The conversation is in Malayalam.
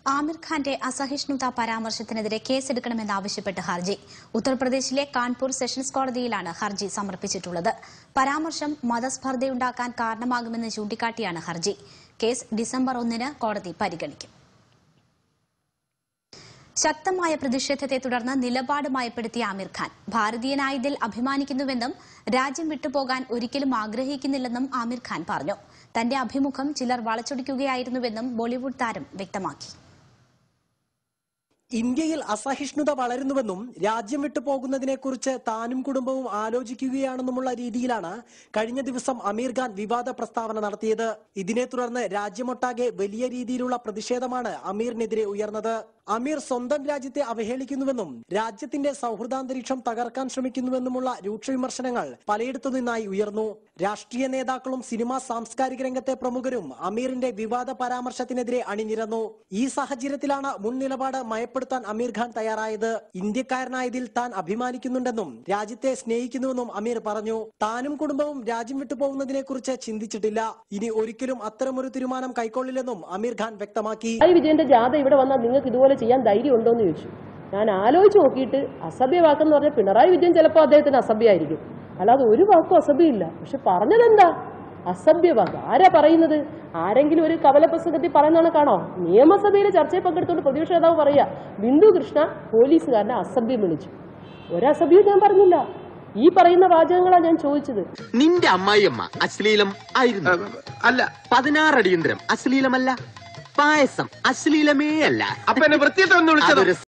ആമിർ ഖാന്റെ അസഹിഷ്ണുത പരാമർശത്തിനെതിരെ കേസെടുക്കണമെന്നാവശ്യപ്പെട്ട് ഹർജി ഉത്തർപ്രദേശിലെ കാൺപൂർ സെഷൻസ് കോടതിയിലാണ് ഹർജി സമർപ്പിച്ചിട്ടുള്ളത് പരാമർശം മതസ്പർദ്ധയുണ്ടാക്കാൻ കാരണമാകുമെന്ന് ചൂണ്ടിക്കാട്ടിയാണ് ഹർജി കേസ് ഡിസംബർ ഒന്നിന് കോടതി പരിഗണിക്കും ശക്തമായ പ്രതിഷേധത്തെ തുടർന്ന് നിലപാട് മയപ്പെടുത്തിയ ആമിർ ഖാൻ ഭാരതീയനായതിൽ അഭിമാനിക്കുന്നുവെന്നും രാജ്യം വിട്ടുപോകാൻ ഒരിക്കലും ആഗ്രഹിക്കുന്നില്ലെന്നും ആമിർ ഖാൻ പറഞ്ഞു തന്റെ അഭിമുഖം ചിലർ വളച്ചൊടിക്കുകയായിരുന്നുവെന്നും ബോളിവുഡ് താരം വ്യക്തമാക്കി ഇന്ത്യയിൽ അസഹിഷ്ണുത വളരുന്നുവെന്നും രാജ്യം വിട്ടു പോകുന്നതിനെക്കുറിച്ച് താനും കുടുംബവും ആലോചിക്കുകയാണെന്നുമുള്ള രീതിയിലാണ് കഴിഞ്ഞ ദിവസം അമീർ ഖാൻ വിവാദ പ്രസ്താവന നടത്തിയത് ഇതിനെ തുടർന്ന് രാജ്യമൊട്ടാകെ വലിയ രീതിയിലുള്ള പ്രതിഷേധമാണ് അമീറിനെതിരെ ഉയർന്നത് അമീർ സ്വന്തം രാജ്യത്തെ അവഹേളിക്കുന്നുവെന്നും രാജ്യത്തിന്റെ സൗഹൃദാന്തരീക്ഷം തകർക്കാൻ ശ്രമിക്കുന്നുവെന്നുമുള്ള രൂക്ഷ വിമർശനങ്ങൾ പലയിടത്തു നിന്നായി ഉയർന്നു രാഷ്ട്രീയ നേതാക്കളും സിനിമാ സാംസ്കാരിക രംഗത്തെ പ്രമുഖരും അമീറിന്റെ വിവാദ പരാമർശത്തിനെതിരെ അണിനിരന്നു ഈ സാഹചര്യത്തിലാണ് മുൻ നിലപാട് മയപ്പെടുത്താൻ അമീർ ഖാൻ തയ്യാറായത് ഇന്ത്യക്കാരനായതിൽ താൻ അഭിമാനിക്കുന്നുണ്ടെന്നും രാജ്യത്തെ സ്നേഹിക്കുന്നുവെന്നും അമീർ പറഞ്ഞു താനും കുടുംബവും രാജ്യം വിട്ടുപോകുന്നതിനെ കുറിച്ച് ചിന്തിച്ചിട്ടില്ല ഇനി ഒരിക്കലും അത്തരമൊരു തീരുമാനം കൈക്കൊള്ളില്ലെന്നും അമീർ ഖാൻ വ്യക്തമാക്കി പിണറായി വിജയന്റെ ജാഥ ഇവിടെ വന്നാൽ നിങ്ങൾക്ക് ഇതുപോലെ ചെയ്യാൻ ധൈര്യം ഉണ്ടോ എന്ന് ചോദിച്ചു ഞാൻ ആലോചിച്ച് നോക്കിയിട്ട് അസഭ്യവാക്കെന്ന് പറഞ്ഞാൽ പിണറായി വിജയൻ ചിലപ്പോൾ അദ്ദേഹത്തിന് അസഭ്യമായിരിക്കും അല്ലാതെ ഒരു വാക്കും അസഭ്യമില്ല പക്ഷെ പറഞ്ഞതെന്താ അസഭ്യവാക്ക് ആരാ പറയുന്നത് ആരെങ്കിലും ഒരു കവല പ്രസംഗത്തിൽ പറയുന്നതാണ് കാണോ നിയമസഭയിലെ ചർച്ചയിൽ പങ്കെടുത്തുകൊണ്ട് പ്രതിപക്ഷ നേതാവ് പറയാ ബിന്ദു കൃഷ്ണ പോലീസുകാരനെ അസഭ്യം വിളിച്ചു ഒരസഭ്യവും ഞാൻ പറഞ്ഞില്ല ഈ പറയുന്ന വാചകങ്ങളാണ് ഞാൻ ചോദിച്ചത് നിന്റെ അമ്മായിയമ്മ അശ്ലീലം ആയിരുന്നു അല്ല പതിനാറ് അടിയന്തരം അശ്ലീലമല്ല പായസം അശ്ലീലമേ അല്ല അപ്പൊ എന്നെ വൃത്തിയിട്ടൊന്ന് വിളിച്ചതോ അതൊരു